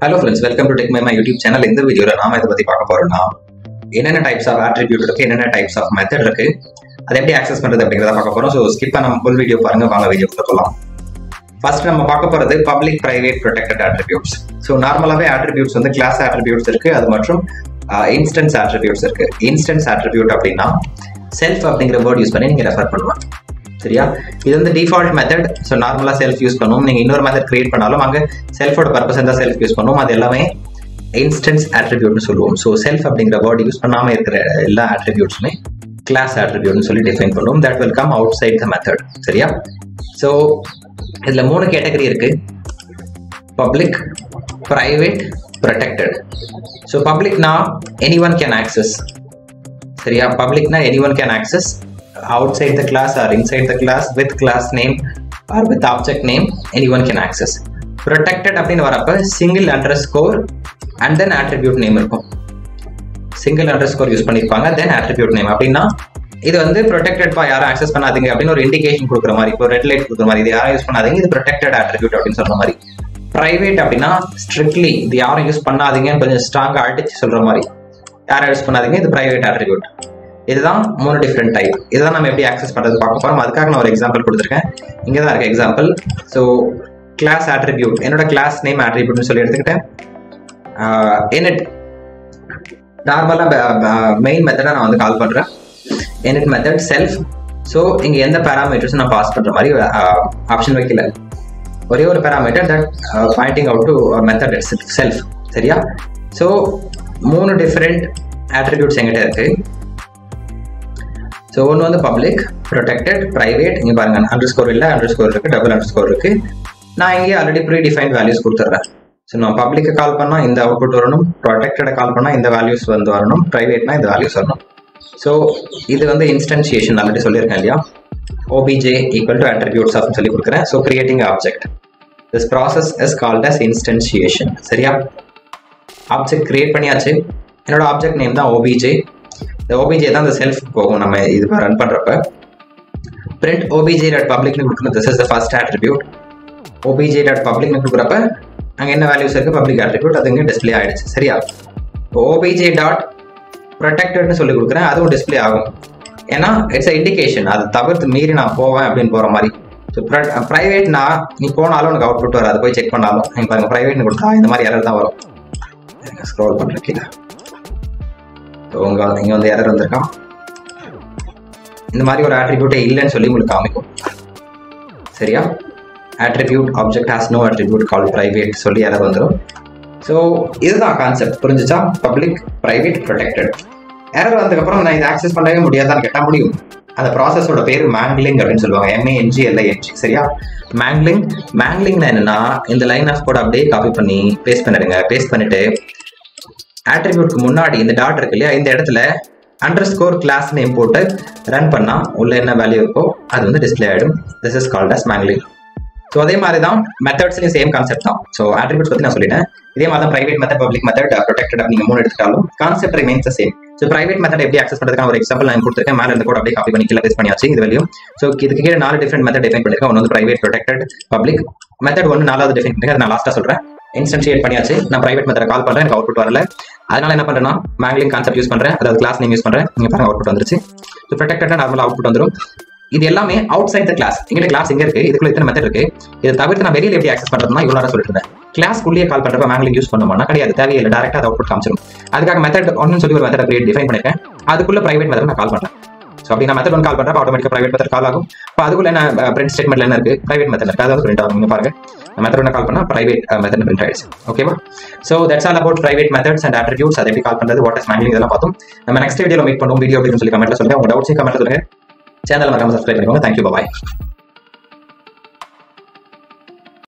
hello friends welcome to tech my YouTube channel இந்த வீடியோவில் நாம இதை பற்றி பார்க்க போறோம்னா என்னென்ன டைப்ஸ் ஆஃப் ஆட்ரிபியூட் இருக்கு என்னென்ன டைப்ஸ் ஆஃப் மெத்தட் இருக்கு அதை எப்படி ஆக்சஸ் பண்றது அப்படிங்கிறத பார்க்க போறோம் ஸோ ஸ்கிப் பண்ண ஃபுல் வீடியோ பாருங்க வாங்க வீடியோ போகலாம் ஃபர்ஸ்ட் நம்ம பார்க்க போறது public private protected attributes so நார்மலாகவே ஆட்ரிபியூட்ஸ் வந்து கிளாஸ் ஆட்ரிபியூட்ஸ் இருக்கு அது மற்றும் இன்ஸ்டன்ஸ் ஆட்ரிபியூட்ஸ் இருக்கு இன்ஸ்டன்ஸ் ஆட்ரிபியூட் அப்படின்னா செல்ஃப் அப்படிங்கிற வேர்ட் யூஸ் பண்ணி நீங்க ரெஃபர் பண்ணலாம் சரியா இது வந்து டிஃபால்ட் மெத்தட் ஸோ நார்மலாக செல்ஃப் யூஸ் பண்ணுவோம் நீங்கள் இன்னொரு மெத்தட் கிரியேட் பண்ணாலும் அங்கே செல்ஃபோட பர்பஸ் இருந்தால் செல்ஃப் யூஸ் பண்ணுவோம் அது எல்லாமே இன்ஸ்டன்ஸ் ஆட்ரிபியூட்னு சொல்லுவோம் ஸோ செல்ஃப் அப்படிங்கிற வேர்ட் யூஸ் பண்ணாமல் இருக்கிற எல்லா ஆட்ரிபியூட்ஸுமே கிளாஸ் ஆட்ரிபியூட்னு சொல்லி டிஃபைன் பண்ணுவோம் that will come outside the method சரியா ஸோ இதில் மூணு கேட்டகரி இருக்கு பப்ளிக் ப்ரைவேட் ப்ரொடெக்டட் ஸோ பப்ளிக்னா எனி ஒன் கேன் ஆக்சஸ் சரியா பப்ளிக்னா anyone can access outside the class or inside the class with class name or with object name anyone can access protected அப்படின்னு வரப்ப single underscore and then attribute name இருக்கும் single underscore use பண்ணிருப்பாங்க then attribute name அப்படின்னா இது வந்து protected பா யாரும் access பண்ணாதீங்க அப்படின்னு ஒரு இண்டிகேஷன் கொடுக்குற மாதிரி இப்போ ரெட் லைட் கொடுக்குற மாதிரி இது யாரும் யூஸ் பண்ணாதீங்க இது ப்ரொடெக்டட் ஆட்ரிபியூட் அப்படின்னு சொல்ற மாதிரி பிரைவேட் அப்படின்னா ஸ்ட்ரிக்ட்லி இது யாரும் யூஸ் பண்ணாதீங்கன்னு கொஞ்சம் ஸ்ட்ராங்கா அடிச்சு சொல்ற மாதிரி யாரும் யூஸ் பண்ணாதீங்க இது பிரைவேட் ஆட்ரிபியூட் இதுதான் மூணு டிஃப்ரெண்ட் டைப் இதுதான் நம்ம எப்படி ஆக்சஸ் பண்ணுறது பார்க்க போகிறோம் அதுக்காக நான் ஒரு எக்ஸாம்பிள் கொடுத்துருக்கேன் இங்கே தான் இருக்கு எக்ஸாம்பிள் ஸோ கிளாஸ் ஆட்ரிபியூட் என்னோட கிளாஸ் நேம் ஆட்ரிபியூட்னு சொல்லி எடுத்துக்கிட்டேன் எனிட் நார்மலாக மெயின் மெத்தடாக நான் வந்து கால் பண்ணுறேன் எனிட் மெத்தட் செல்ஃப் ஸோ இங்கே எந்த பேராமீட்டர்ஸும் நான் பாஸ் பண்ணுற மாதிரி ஆப்ஷன் வைக்கல ஒரே ஒரு parameter that pointing out to method self சரியா ஸோ மூணு டிஃப்ரெண்ட் ஆட்ரிபியூட்ஸ் எங்கிட்ட இருக்கு ஸோ ஒன்று வந்து பப்ளிக் ப்ரொடெக்டட் ப்ரைவேட் இங்கே பாருங்க அண்டர் ஸ்கோர் இல்லை அண்டர் ஸ்கோர் இருக்குது டபுள் அண்டர் ஸ்கோர் இருக்குது நான் இங்கே ஆல்ரெடி ப்ரீ டிஃபைன்ட் வேல்யூஸ் கொடுத்துட்றேன் ஸோ நான் பப்ளிக்கு கால் பண்ணால் இந்த அவுட்புட் வரணும் ப்ரொடெக்டடை கால் பண்ணால் இந்த வேல்யூஸ் வந்து வரணும் ப்ரைவேட்னா இந்த வேல்யூஸ் வரணும் ஸோ இது வந்து இன்ஸ்டன்சியேஷன் ஆல்ரெடி சொல்லியிருக்கேன் இல்லையா ஓபிஜே ஈக்குவல் டு அட்ரிபியூட்ஸ் அப்படின்னு சொல்லி கொடுக்குறேன் so creating object this process is called as instantiation சரியா ஆப்ஜெக்ட் கிரியேட் பண்ணியாச்சு என்னோட ஆப்ஜெக்ட் நேம் தான் ஓபிஜே இந்த ஓபிஜே தான் இந்த செல்ஃப் போகும் நம்ம இது ரன் பண்றப்ப பிரிண்ட் ஓபிஜே டாட் பப்ளிக்னு கொடுக்கணும் this is the first attribute O B J dot பப்ளிக்னு கொடுக்குறப்ப அங்கே என்ன வேல்யூஸ் இருக்கு பப்ளிக் ஆட்ரிபியூட் அது இங்கே டிஸ்பிளே ஆயிடுச்சு சரியா ஓபிஜே டாட் ப்ரொடெக்டட்னு சொல்லி கொடுக்குறேன் அதுவும் டிஸ்பிளே ஆகும் ஏன்னா இட்ஸ் இண்டிகேஷன் அதை தவிர்த்து மீறி நான் போவேன் அப்படின்னு போற மாதிரி ஸோ ப்ரைவேட்னா நீ போனாலும் உனக்கு அவுட்புட் வராது போய் செக் பண்ணாலும் நீங்க பாருங்க ப்ரைவேட்னு கொடுத்தா இந்த மாதிரி எரர் தான் வரும் ஸ்க்ரோல் பண்ணுறேன் கீழே உங்க இங்க வந்து எரர் வந்திருக்கான் இந்த மாதிரி ஒரு ஆட்ரிபியூட்டே இல்லைன்னு சொல்லி உங்களுக்கு காமிக்கும் சரியா attribute object has no attribute call private சொல்லி எரர் வந்துடும் ஸோ இதுதான் கான்செப்ட் புரிஞ்சுச்சா பப்ளிக் பிரைவேட் ப்ரொடெக்டட் எரர் வந்ததுக்கப்புறம் நான் இதை ஆக்சஸ் பண்ணவே முடியாதான்னு கேட்டால் முடியும் அந்த ப்ராசஸோட பேர் மேங்லிங் அப்படின்னு சொல்லுவாங்க எம்ஏஎன்ஜி எல்ஐஎன்ஜி சரியா மேங்லிங் மேங்லிங்னா என்னன்னா இந்த லைன் ஆஃப் கோட் அப்படியே காப்பி பண்ணி பேஸ்ட் பண்ணிடுங்க பேஸ்ட் பண்ணிட்டு ஆட்ரிபியூட்க்கு முன்னாடி இந்த டாட் இருக்கு இல்லையா இந்த இடத்துல அண்டர் ஸ்கோர் கிளாஸ் நேம் போட்டு ரன் பண்ணா உள்ள என்ன வேல்யூ இருக்கோ அது வந்து டிஸ்பிளே ஆயிடும் this is called as mangling so அதே மாதிரி தான் மெத்தட்ஸ்லையும் சேம் கான்செப்ட் தான் ஸோ ஆட்ரிபியூட்ஸ் பற்றி நான் சொல்லிட்டேன் இதே மாதிரி தான் private method public method protected நீங்கள் மூணு எடுத்துட்டாலும் concept remains same so private method எப்படி ஆக்சஸ் பண்ணுறதுக்கான ஒரு எக்ஸாம்பிள் நான் கொடுத்துருக்கேன் மேலே இருந்து கூட அப்படியே காப்பி பண்ணி கீழே பேஸ் பண்ணியாச்சு இது வரையும் ஸோ இதுக்கு கீழே நாலு டிஃப்ரெண்ட் மெத்தட் டிஃபைன் பண்ணிருக்கேன் ஒன்று வந்து பிரைவேட் ப்ரொடெக்டட் பப்ளிக் மெத்தட் ஒன்று நாலாவது டிஃபைன் பண்ணிருக்கேன் அதை நான் லாஸ்ட்டாக சொல்கிறேன் இன்ஸ்டன்ஷியேட் பண்ணியாச்சு நான் பிரைவேட் மெத்தட் கால் பண்ணுறேன் எனக்கு அவுட்புட் வரல அதனால என்ன பண்ணுறேன்னா மேங்லிங் கான்செப்ட் யூஸ் பண்ணுறேன் அதாவது கிளாஸ் நேம் யூஸ் பண்ணுறேன் நீங்கள் பாருங்க அவுட்புட் வந்துருச்சு ஸோ ப்ரொடெக்டட் நார்மல் அவுட்புட் வந்துடும் இது எல்லாமே அவுட் சைட் த கிளாஸ் எங்கிட்ட கிளாஸ் எங்க இருக்கு இதுக்குள்ள இத்தனை மெத்தட் இருக்கு இதை தவிர்த்து நான் வெளியில எப்படி ஆக்சஸ் பண்றதுனா இவ்வளவு நேரம் சொல்லிட்டு இருந்தேன் கிளாஸ்க்குள்ளேயே கால் பண்றப்ப மேங்லிங் யூஸ் பண்ணுவோம்னா கிடையாது தேவையில்லை டேரக்டா அது அவுட்புட் காமிச்சிடும் அதுக்காக மெத்தட் ஒன்னு சொல்லி ஒரு மெத்தட் கிரியேட் டிஃபைன் பண்ணிருக்கேன் அதுக்குள்ள பிரைவேட் மெத்தட் நான் கால் பண்றேன் ஸோ அப்படி நான் மெத்தட் ஒன் கால் பண்றப்ப ஆட்டோமேட்டிக்கா பிரைவேட் மெத்தட் கால் ஆகும் இப்போ அதுக்குள்ள என்ன பிரிண்ட் ஸ்டேட்மெண்ட்ல என்ன இருக்கு பிரைவேட் மெத்தட் இருக்கு அதாவது பிரிண்ட் ஆகும் நீங்க பாருங்க மெத்தட் ஒன்று கால் பண்ணா பிரைவேட் மெத்தட் பிரிண்ட் ஆயிடுச்சு ஓகேவா so that's all about private methods and attributes அதை எப்படி கால் பண்றது வாட் இஸ் மேங்லிங் இதெல்லாம் பார்த்தோம் நம்ம நெக்ஸ்ட் வீடியோ மீட் பண்ணுவோம் வீடியோ அப்படின்னு சொல்லி கமெண்ட்ல சொல்லுங்க உங்க டவுட்ஸையும் கமெண்ட்ல சொல்லுங்க சேனல் மறக்காம சப்ஸ்கிரைப் பண்ணிக்கோங்க தேங்க்யூ பாய்